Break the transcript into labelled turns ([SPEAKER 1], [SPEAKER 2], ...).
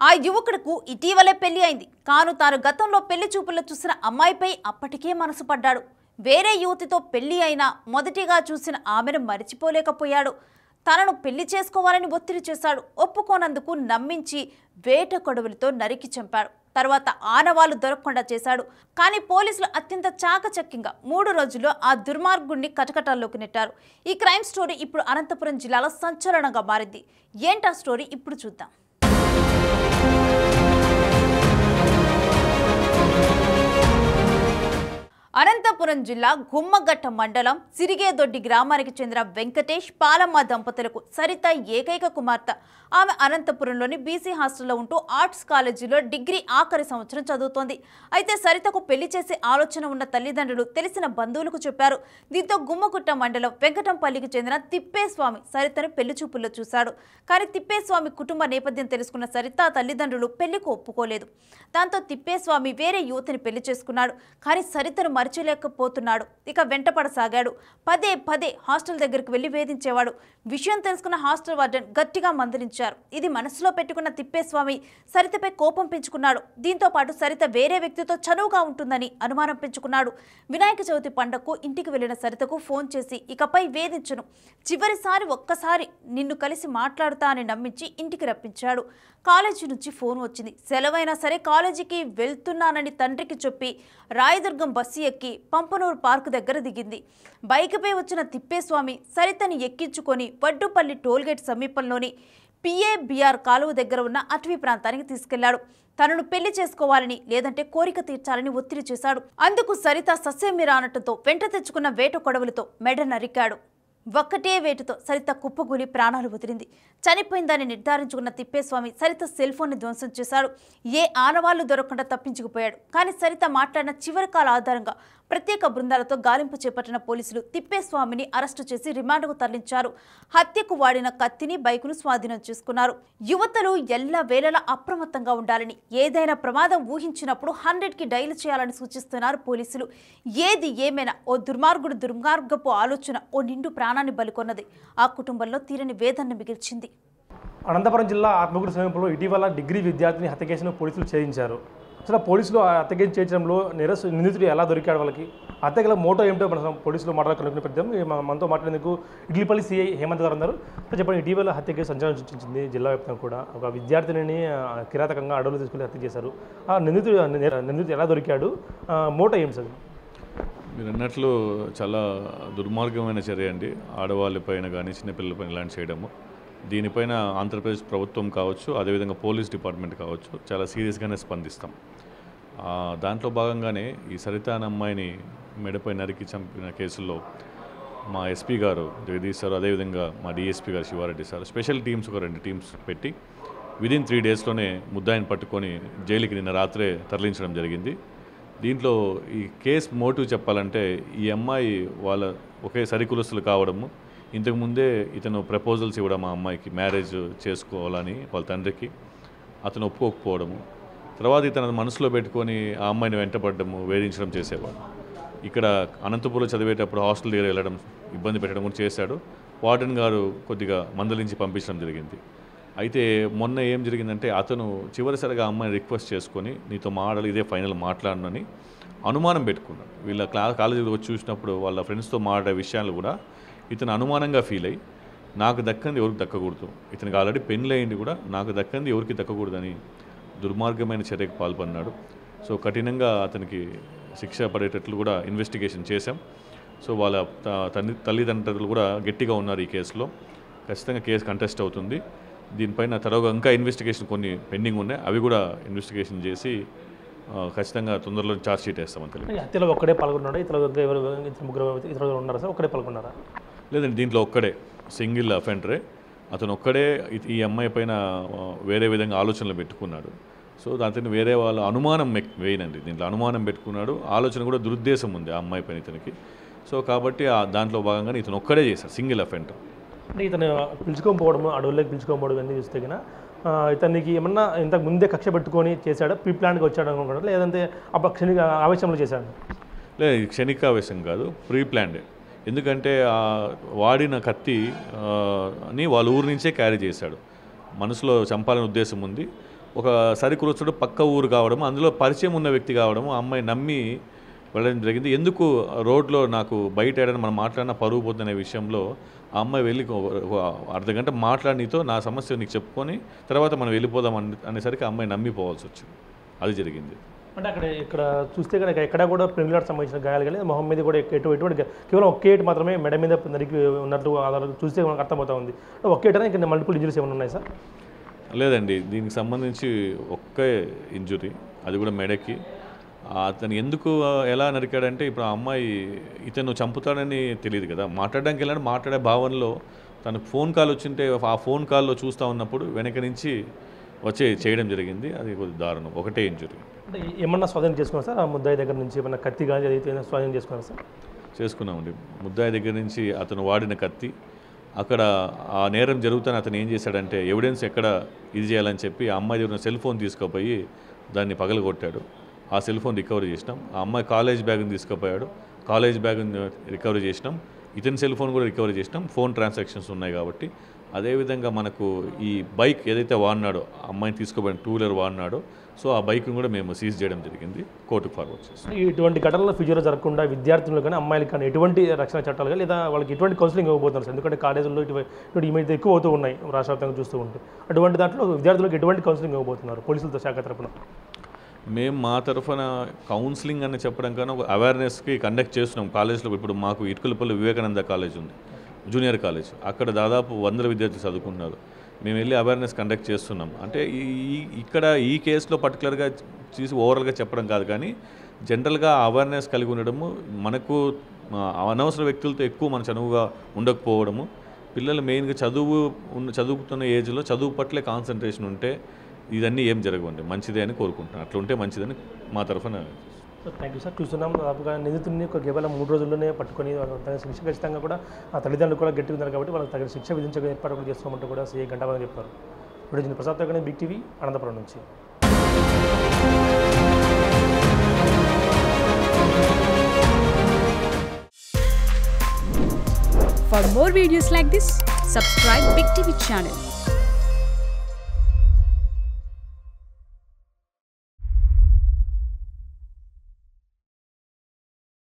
[SPEAKER 1] ఆ యువకుడుకు ఇటీవలే పెళ్లి అయింది కాను తాను గతంలో పెళ్లి చూపుల్లో చూసిన అమ్మాయిపై అప్పటికే మనసు పడ్డాడు వేరే యువతితో పెళ్లి అయినా మొదటిగా చూసిన ఆమెను మరిచిపోలేకపోయాడు తనను పెళ్లి చేసుకోవాలని ఒత్తిడి చేశాడు ఒప్పుకోనందుకు నమ్మించి వేట కొడవలితో నరికి చంపాడు తర్వాత ఆనవాళ్లు దొరకకుండా చేశాడు కానీ పోలీసులు అత్యంత చాకచక్యంగా మూడు రోజుల్లో ఆ దుర్మార్గుణ్ణి కటకటాల్లోకి నెట్టారు ఈ క్రైమ్ స్టోరీ ఇప్పుడు అనంతపురం జిల్లాలో సంచలనంగా మారింది ఏంటా స్టోరీ ఇప్పుడు చూద్దాం అనంతపురం జిల్లా గుమ్మగట్ట మండలం సిరిగేదొడ్డి గ్రామానికి చెందిన వెంకటేష్ పాలమ్మ దంపతులకు సరిత ఏకైక కుమార్తె ఆమె అనంతపురంలోని బీసీ హాస్టల్లో ఉంటూ ఆర్ట్స్ కాలేజీలో డిగ్రీ ఆఖరి సంవత్సరం చదువుతోంది అయితే సరితకు పెళ్లి చేసే ఆలోచన ఉన్న తల్లిదండ్రులు తెలిసిన బంధువులకు చెప్పారు దీంతో గుమ్మగుట్ట మండలం వెంకటంపల్లికి చెందిన తిప్పేస్వామి సరితను పెళ్లి చూపుల్లో చూశాడు కానీ తిప్పేస్వామి కుటుంబ నేపథ్యం తెలుసుకున్న సరిత తల్లిదండ్రులు పెళ్లికి ఒప్పుకోలేదు దాంతో తిప్పేస్వామి వేరే యువతిని పెళ్లి చేసుకున్నాడు కానీ సరితను మరచలేకపోతున్నాడు ఇక వెంటపడసాగాడు పదే పదే హాస్టల్ దగ్గరికి వెళ్లి వేధించేవాడు విషయం తెలుసుకున్న హాస్టల్ వార్డెన్ గట్టిగా మందలించారు ఇది మనసులో పెట్టుకున్న తిప్పేస్వామి సరితపై కోపం పెంచుకున్నాడు దీంతో పాటు సరిత వేరే వ్యక్తితో చనువుగా ఉంటుందని అనుమానం పెంచుకున్నాడు వినాయక చవితి పండగకు ఇంటికి వెళ్లిన సరితకు ఫోన్ చేసి ఇకపై వేధించును చివరిసారి ఒక్కసారి నిన్ను కలిసి మాట్లాడుతా అని నమ్మించి ఇంటికి రప్పించాడు కాలేజీ నుంచి ఫోన్ వచ్చింది సెలవైనా సరే కాలేజీకి వెళ్తున్నానని తండ్రికి చెప్పి రాయదుర్గం బస్సు ఎక్కి పంపనూరు పార్కు దగ్గర దిగింది బైక్పై వచ్చిన తిప్పేస్వామి సరితని ఎక్కించుకొని వడ్డుపల్లి టోల్గేట్ సమీపంలోని పిఏబిఆర్ కాలువ దగ్గర ఉన్న అటవీ ప్రాంతానికి తీసుకెళ్లాడు తనను పెళ్లి చేసుకోవాలని లేదంటే కోరిక తీర్చాలని ఒత్తిడి చేశాడు అందుకు సరిత సస్యమి రానటంతో వెంట తెచ్చుకున్న వేట కొడవలతో మెడ నరికాడు ఒక్కటే వేటుతో సరిత కుప్పగూలి ప్రాణాలు వదిలింది చనిపోయిందని నిర్ధారించుకున్న తిప్పేస్వామి సరిత సెల్ ఫోన్ని ధ్వంసం చేశాడు ఏ ఆనవాళ్లు దొరకకుండా తప్పించుకుపోయాడు కానీ సరిత మాట్లాడిన చివరి కాల ఆధారంగా ప్రత్యేక బృందాలతో గాలింపు చేపట్టిన పోలీసులు తిప్పేస్వామిని అరెస్టు చేసి రిమాండ్కు తరలించారు హత్యకు వాడిన కత్తిని బైకును స్వాధీనం చేసుకున్నారు యువతలు ఎల్ల వేళలా అప్రమత్తంగా ఉండాలని ఏదైనా ప్రమాదం ఊహించినప్పుడు హండ్రెడ్ కి డైల్ చేయాలని సూచిస్తున్నారు పోలీసులు ఏది ఏమైనా ఓ దుర్మార్గుడు దుర్మార్గపు ఆలోచన ఓ నిండు ప్రాణాన్ని బలికొన్నది ఆ కుటుంబంలో తీరని వేదన మిగిల్చింది
[SPEAKER 2] అనంతపురం జిల్లా ఆత్మకూరు సమీపంలో ఇటీవల డిగ్రీ విద్యార్థిని హత్య కేసును పోలీసులు ఛేదించారు అసలు పోలీసులు ఆ హత్య కేసు చేయించడంలో నిరస నిందితుడు ఎలా దొరికాడు వాళ్ళకి హత్య గల మోటో ఏమిటో మన పోలీసులు మాట్లాడుకునే పెద్దాం మనతో మాట్లాడేందుకు ఇడ్లీపల్లి సిఐ హేమంత్ గారు ఉన్నారు సో చెప్పండి ఇటీవల హత్య కేసు సంచలనం సృష్టించింది జిల్లా వ్యాప్తంగా కూడా ఒక విద్యార్థినిని ఆ, కిరాతకంగా అడవులు తీసుకుని హత్య చేశారు ఆ నిందితుడు నిందితుడు ఎలా దొరికాడు ఆ, మోటో ఏం సార్
[SPEAKER 3] మీరు అన్నట్లు చాలా దుర్మార్గమైన చర్య అండి ఆడవాళ్ళపైన కానీ చిన్నపిల్లలపైన ఇలాంటి చేయడము దీనిపైన ఆంధ్రప్రదేశ్ ప్రభుత్వం కావచ్చు అదేవిధంగా పోలీస్ డిపార్ట్మెంట్ కావచ్చు చాలా సీరియస్గానే స్పందిస్తాం ఆ, దాంట్లో భాగంగానే ఈ సరిత అనే అమ్మాయిని మెడపై నరికి చంపిన కేసులో మా ఎస్పీ గారు జగదీష్ సార్ అదేవిధంగా మా డిఎస్పీ గారు శివారెడ్డి సార్ స్పెషల్ టీమ్స్ ఒక రెండు టీమ్స్ పెట్టి విదిన్ త్రీ డేస్లోనే ముద్దాయిని పట్టుకొని జైలుకి నిన్న రాత్రే తరలించడం జరిగింది దీంట్లో ఈ కేస్ మోటివ్ చెప్పాలంటే ఈ అమ్మాయి వాళ్ళ ఒకే సరికులస్తులు కావడము ఇంతకుముందే ఇతను ప్రపోజల్స్ ఇవ్వడం ఆ అమ్మాయికి మ్యారేజ్ చేసుకోవాలని వాళ్ళ తండ్రికి అతను ఒప్పుకోకపోవడము తర్వాత ఇతను మనసులో పెట్టుకొని ఆ అమ్మాయిని వెంటపడము వేధించడం చేసేవాడు ఇక్కడ అనంతపురంలో చదివేటప్పుడు హాస్టల్ దగ్గర వెళ్ళడం ఇబ్బంది పెట్టడం కూడా చేశాడు వార్డెన్ గారు కొద్దిగా మందలించి పంపించడం జరిగింది అయితే మొన్న ఏం జరిగిందంటే అతను చివరిసరిగా ఆ అమ్మాయిని రిక్వెస్ట్ చేసుకొని నీతో మాడాలి ఇదే ఫైనల్ మాట్లాడనని అనుమానం పెట్టుకున్నాడు వీళ్ళ క్లా కాలేజీలో వచ్చి చూసినప్పుడు వాళ్ళ ఫ్రెండ్స్తో మాట్లాడే విషయాలు కూడా ఇతను అనుమానంగా ఫీల్ అయ్యి నాకు దక్కంది ఎవరికి దక్కకూడదు ఇతనికి ఆల్రెడీ పెళ్ళి అయింది కూడా నాకు దక్కంది ఎవరికి దక్కకూడదని దుర్మార్గమైన చర్యకు పాల్పడినాడు సో కఠినంగా అతనికి శిక్ష పడేటట్లు కూడా ఇన్వెస్టిగేషన్ చేశాం సో వాళ్ళ త- తల్లి తల్లిదండ్రులు కూడా గట్టిగా ఉన్నారు ఈ కేసులో ఖచ్చితంగా కేసు కంటెస్ట్ అవుతుంది దీనిపైన తరవుగా ఇంకా ఇన్వెస్టిగేషన్ కొన్ని పెండింగ్ ఉన్నాయి అవి కూడా ఇన్వెస్టిగేషన్ చేసి ఆ, ఖచ్చితంగా తొందరలో ఛార్జ్ షీట్ వేస్తామని తెలియదు
[SPEAKER 2] ఈ హత్యలో ఒక్కడే పాల్గొన్నాడు ఇతర ఎవరు ఇతర ముగ్గురు ఇతరులు ఉన్నారా సార్ ఒక్కడే పాల్గొన్నారా
[SPEAKER 3] లేదండి దీంట్లో ఒక్కడే సింగిల్ అఫెండరే అతను ఒక్కడే ఇ- ఈ అమ్మాయి పైన ఆ, వేరే విధంగా ఆలోచనలు పెట్టుకున్నాడు సో దాంతో వేరే వాళ్ళ అనుమానం మెక్- వేయనండి దీంట్లో అనుమానం పెట్టుకున్నాడు ఆలోచన కూడా దురుద్దేశం ఉంది ఆ అమ్మాయి పైన ఇతనికి సో కాబట్టి ఆ దాంట్లో భాగంగానే ఇతను ఒక్కడే చేశాడు సింగిల్ అఫెండర్
[SPEAKER 2] అంటే ఇతను పిలుచుకోకపోవడం అడవుల్లోకి పిలుచుకోకపోవడం ఇవన్నీ చూస్తే కన్నా ఆ, ఇతనికి ఏమన్నా ఇంతకు ముందే కక్ష పెట్టుకొని చేశాడా ప్రీ ప్లాన్గా వచ్చాడు అనుకుంటాడు లేదంటే అప్పుడు క్షణిక ఆవేశంలో చేశాడు
[SPEAKER 3] లేదు ఇది క్షణికావేశం కాదు ప్రీ ప్లాన్డ్ ఎందుకంటే ఆ వాడిన కత్తి ఆ, ని వాళ్ళ ఊరు నుంచే క్యారీ చేశాడు మనసులో చంపాలనే ఉద్దేశం ఉంది ఒక సరికూర్చుడు పక్క ఊరు కావడం అందులో పరిచయం ఉన్న వ్యక్తి కావడం ఆ అమ్మాయి నమ్మి వెళ్ళడం జరిగింది ఎందుకు రోడ్లో నాకు బయట ఏడని మనం మాట్లాడిన పరుగు పోతున్న విషయంలో ఆ అమ్మాయి వెళ్ళి ఒక- ఒక అర్ధ గంట మాట్లాడి నీతో నా సమస్య నీకు చెప్పుకొని తర్వాత మనం వెళ్ళిపోదాం అని అనేసరికి ఆ అమ్మాయి నమ్మిపోవాల్సి వచ్చింది అది జరిగింది
[SPEAKER 2] అంటే అక్కడ ఇక్కడ చూస్తే కనుక ఎక్కడ కూడా ప్రిమిలాట్ సంబంధించిన గాయాలు కానీ మొహం మీద కూడా ఎటు ఎటువంటి గా- కేవలం ఒకే ఏటు మాత్రమే మెడ మీద నరికి ఉన్నట్టు ఆధారాలు చూస్తే మనకు అర్థమవుతా ఉంది అంటే ఒకే ఏటనే ఇంకా మల్టిపుల్ ఇంజరీస్ ఏమైనా ఉన్నాయి సార్
[SPEAKER 3] లేదండి దీనికి సంబంధించి ఒక్కే ఇంజురీ అది కూడా మెడకి ఆ అతను ఎందుకు ఆ, ఎలా నరికాడంటే ఇప్పుడు ఆ అమ్మాయి ఇతను చంపుతాడని తెలియదు కదా మాట్లాడడానికి వెళ్ళాడు మాట్లాడే భావనలో తనకు ఫోన్ కాల్ వచ్చింటే ఆ ఫోన్ కాల్లో చూస్తూ ఉన్నప్పుడు వెనక నుంచి వచ్చే చేయడం జరిగింది అది కొద్ది దారుణం ఒకటే ఇంజురీ
[SPEAKER 2] అంటే ఏమన్నా స్వాధీనం చేసుకున్నారు సార్ ఆ ముద్దాయి దగ్గర నుంచి ఏమన్నా కత్తి కానీ ఏదైతే ఏదైనా స్వాధీనం చేసుకున్నారు సార్
[SPEAKER 3] చేసుకున్నామండి ముద్దాయి దగ్గర నుంచి అతను వాడిన కత్తి అక్కడ ఆ నేరం జరుగుతానే అతను ఏం చేశాడంటే ఎవిడెన్స్ ఎక్కడ ఇది చేయాలని చెప్పి ఆ అమ్మాయి దగ్గర ఉన్న సెల్ ఫోన్ తీసుకుపోయి దాన్ని పగలగొట్టాడు ఆ సెల్ ఫోన్ రికవరీ చేసినాం ఆ అమ్మాయి కాలేజ్ బ్యాగ్ని తీసుకుపోయాడు కాలేజ్ బ్యాగ్ని రికవరీ చేసినాం ఇతని సెల్ ఫోన్ కూడా రికవరీ చేసినాం ఫోన్ ట్రాన్సాక్షన్స్ ఉన్నాయి కాబట్టి అదేవిధంగా మనకు ఈ బైక్ ఏదైతే వాడినాడో ఆ అమ్మాయిని తీసుకుపోయిన టూ వీలర్ వాడినాడో సో ఆ బైక్ని కూడా మేము సీజ్ చేయడం జరిగింది కోర్టుకు ఫార్వర్డ్ చేస్తాం
[SPEAKER 2] ఇటువంటి ఘటనలు ఫ్యూచర్లో జరగకుండా విద్యార్థులు కానీ అమ్మాయిలకు కానీ ఎటువంటి రక్షణ చట్టాలు కానీ లేదా వాళ్ళకి ఎటువంటి కౌన్సిలింగ్ ఇవ్వబోతున్నారు సార్ ఎందుకంటే కాలేజీల్లో ఇటువంటి ఇటువంటి ఈ మధ్య ఎక్కువ అవుతూ ఉన్నాయి రాష్ట్ర వ్యాప్తంగా చూస్తూ ఉంటే అటువంటి దాంట్లో విద్యార్థులకు ఎటువంటి కౌన్సిలింగ్ ఇవ్వబోతున్నారు పోలీసులతో శాఖ తరపున
[SPEAKER 3] మేము మా తరఫున కౌన్సిలింగ్ అని చెప్పడం కన్నా ఒక అవేర్నెస్కి కండక్ట్ చేస్తున్నాం కాలేజ్లో ఇప్పుడు మాకు ఇటుకలపల్లి వివేకానంద కాలేజ్ ఉంది జూనియర్ కాలేజ్ అక్కడ దాదాపు వందల విద్యార్థులు చదువుకున్నారు మేము వెళ్ళి అవేర్నెస్ కండక్ట్ చేస్తున్నాం అంటే ఈ ఈ- ఇక్కడ ఈ కేసులో పర్టికులర్గా చూసి ఓవరాల్గా చెప్పడం కాదు కానీ జనరల్గా అవేర్నెస్ కలిగి ఉండడము మనకు ఆ, అనవసర వ్యక్తులతో ఎక్కువ మన చనువుగా ఉండకపోవడము పిల్లలు మెయిన్గా చదువు ఉన్న చదువుతున్న ఏజ్లో చదువు పట్లే కాన్సన్ట్రేషన్ ఉంటే ఇదన్నీ ఏం జరగవండి మంచిదే అని కోరుకుంటున్నాను అట్లా ఉంటే మంచిదని మా తరఫున
[SPEAKER 2] సో థ్యాంక్ యూ సార్ చూస్తున్నాం దాదాపుగా నిందితుడిని ఒక కేవలం మూడు రోజుల్లోనే పట్టుకొని వాళ్ళకి తగిన శిక్ష ఖచ్చితంగా కూడా ఆ తల్లిదండ్రులు కూడా గట్టిగా ఉన్నారు కాబట్టి వాళ్ళకి తగిన శిక్ష విధించే ఏర్పాటు కూడా చేస్తామంటూ కూడా సీఏ గంటాబాద్ చెప్పారు ఇప్పుడు ప్రసాద్ కానీ బిగ్ టీవీ అనంతపురం నుంచి
[SPEAKER 4] For more videos like this, subscribe Big TV channel